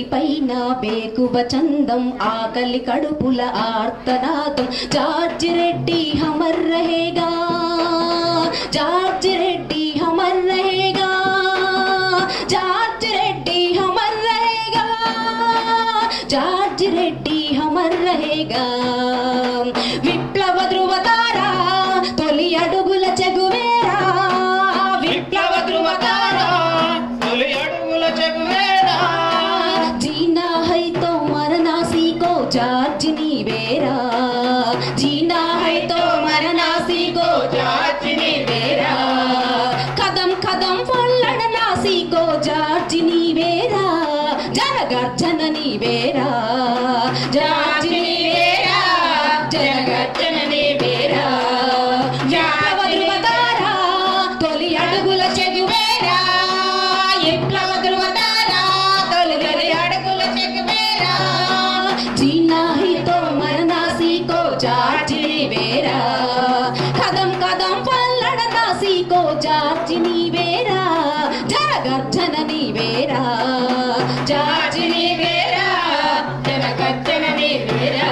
పైన బేకువ చందం ఆకలి కడుపుల ఆర్తనాదం జార్జి రెడ్డి హమర్ రహేగా జార్జి రెడ్డి హమర్ రహేగా జార్జి రెడ్డి హమర్ రహేగా జార్జి రెడ్డి హమర్ రహేగా విప్లవ ధృవతారా తొలి అడుగుల చెగువేరా విప్లవ ధృవతారా తొలి అడుగుల చెగువేరా जीना है तो मरना सीखो जार्ज नीवेरा जीना है तो मरना सीखो जार्ज नीवेरा కదం కదం పల్లడనా సీకో జార్జి నీవేరా జనగర్జన నీవేరా జార్జి నీవేరా జనగర్జన నీవేరా విప్లవ ధృవతారా తొలి అడుగుల చెగువేరా విప్లవ ధృవతారా తొలి తొలి అడుగుల చెగువేరా జీనా హి తో మరనా సీకో జార్జి నీవేరా కదం కదం పల్లడనా సీకో జార్జి నీవేరా జనగర్జన నీవేరా జార్జి నీవేరా జనగర్జన నీవేరా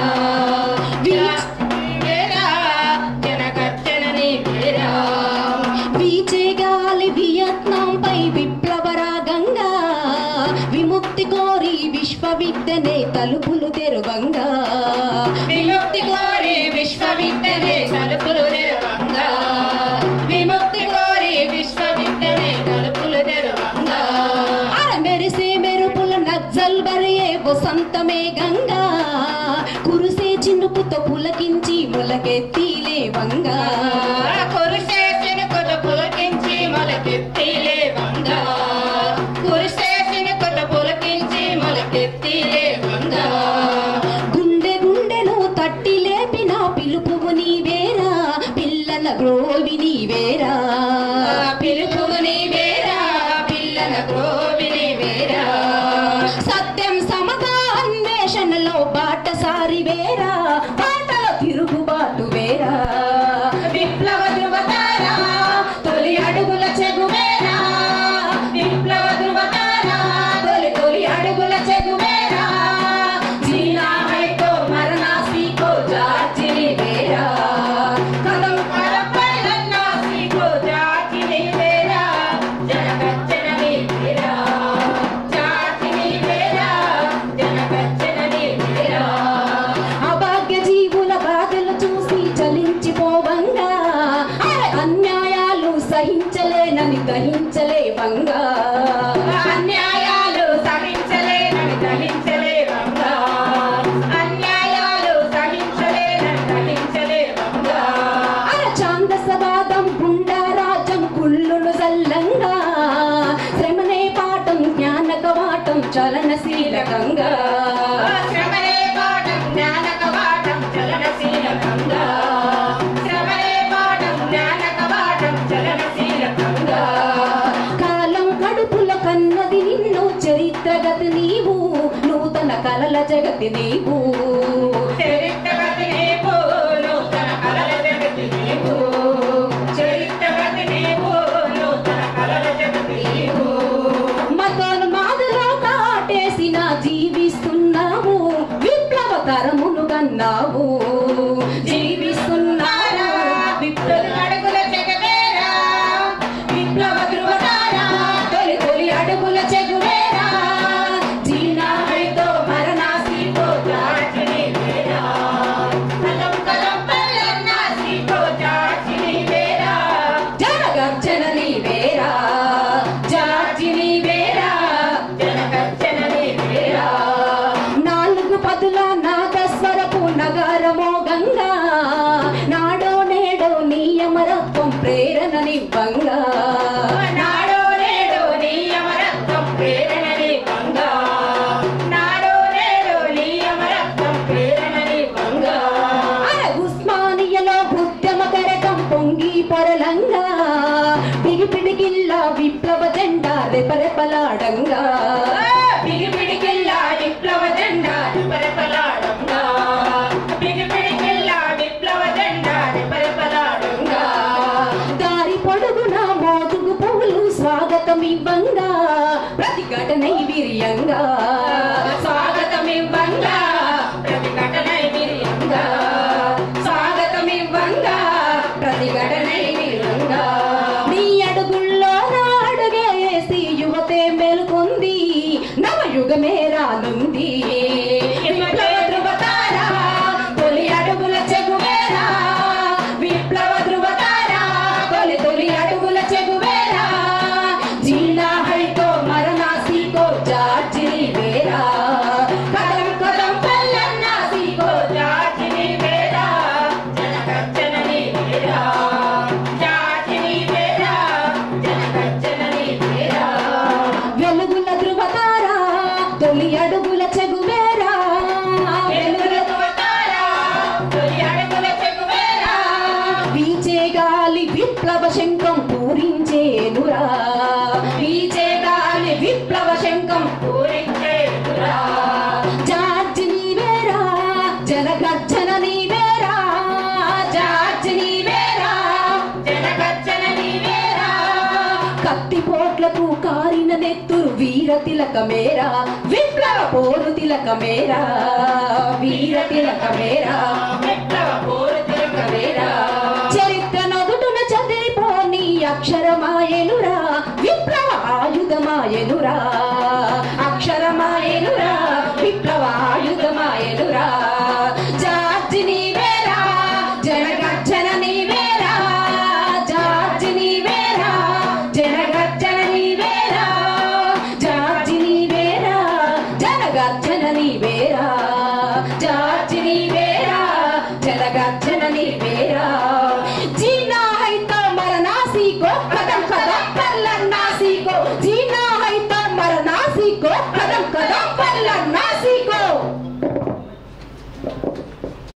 వీరా జనగర్జన నీవేరా వీచే గాలి వియత్నాం పై విప్లవ రాగంగా విముక్తి కోరి విశ్వవిద్యనే తలుపులు తెరువంగా విముక్తి కోరి విశ్వవిద్యనే తలుపులు తెరువంగా విముక్తి కోరి విశ్వవిద్యనే తలుపులు తెరువంగా అర మెరిసే మెరుపుల నజ్జల్ బరియే వసంతమే గంగా కురిసే చినుకుతో పులకించి ములకెత్తిలే వంగా కురిసే చినుకుతో పులకించి మొలకెత్తిలే వంగా కురిసే చినుకుతో పులకించి మొలకెత్తిలే వంగా గుండె గుండెను తట్టి లేపిన పిలుపువు నీవేరా పిల్లల గ్రోవి నీవేరా పిలుపువు నీవేరా పిల్లల గ్రోవి నీవేరా సత్యం సమత అన్వేషణలో బాటసారి వేరా బాటలో తిరుగుబాటు వేరా విప్లవ ధృవతారా తొలి అడుగుల చెగువేరా విప్లవ ధృవతారా తొలి తొలి అడుగుల చెగువేరా జీనా హైతో మరనా సీకో జార్జిని వేరా కదం కడపైలన్నా సీకో జార్జిని వేరా జనగచ్చనని వేరా జార్జిని వేరా జనగచ్చనని వేరా అభాగ్య జీవుల బాధలు చూసి చలించిపోవంగా అరే అన్యాయాలు సహించలేనని దహించలేవంగా అన్యాయాలు సహించలేనని దహించలేవంగా అన్యాయాలు సహించలేనని దహించలేవంగా అరే ఛాందసవాదం గుండారాజం కుళ్ళును జల్లంగా శ్రమనే పాఠం జ్ఞానకవాటం చలనశీలకంగా శ్రమనే పాఠం జ్ఞానకవాటం చలనశీలకంగా శ్రమనే పాఠం జ్ఞానకవాటం చలనశీలకంగా కాలం కడుపుల కన్నది నిన్ను చరిత్రగతి నీవు నూతన కలల జగతి నీవు చరిత్రగతి నీవు నూతన కలల జగతి నీవు చరిత్రగతి నీవు నూతన కలల జగతి నీవు మతోన్మాదలో కాటేసిన జీవిస్తున్నావు విప్లవ తరములు కన్నావు జీవిస్తున్నారా విప్లవ అడుగుల జగవేరా విప్లవ ధృవతారా తొలి తొలి అడుగుల చెగువేరా జీనా హైతో మరణా సీతో జార్జిని వేరా కలం కలం పల్లన్నా సీతో జార్జిని వేరా జనగర్జనని వేరా జార్జిని వేరా జనగర్జనని వేరా నాలుగు పదుల నాదస్వరపు నగరమో గంగా నాడో నేడో నియమరత్వం ప్రేరణనివ్వంగా నాడో నేడో నియమరత్వం ప్రేరణనివ్వంగా నాడో నేడో నియమరత్వం ప్రేరణనివ్వంగా అర ఉస్మానియలో ఉద్యమ కరకం పొంగి పొరలంగా పిడిపిడిగిల్లా విప్లవ జెండా రెపరెపలాడంగా పిడిపిడిగిల్లా విప్లవ జెండా రెపరెపలాడంగా పిడిపిడిగిల్లా విప్లవ జెండా రెపరెపలాడంగా దారి పొడుగున మోదుగు పువ్వులు స్వాగతం ఇవ్వంగా ప్రతిఘటన వీర్యంగా నెత్తురు వీర తిలకమేరా విప్లవ పోరు తిలకమేరా వీర తిలకమేరా విప్లవ పోరు తిలకమేరా చరిత్ర నొదుటున చదిరిపోని అక్షరమాయనురా విప్లవ ఆయుధమాయనురా అక్షరమాయనురా విప్లవ ఆయుధమాయనురా జార్జి నీవేరా జనగర్జన నీవేరా జార్జి నీవేరా జనగర్జన నీవేరా జార్జి నీవేరా జనగర్జన నీవేరా జార్జి నీవేరా జనగర్జన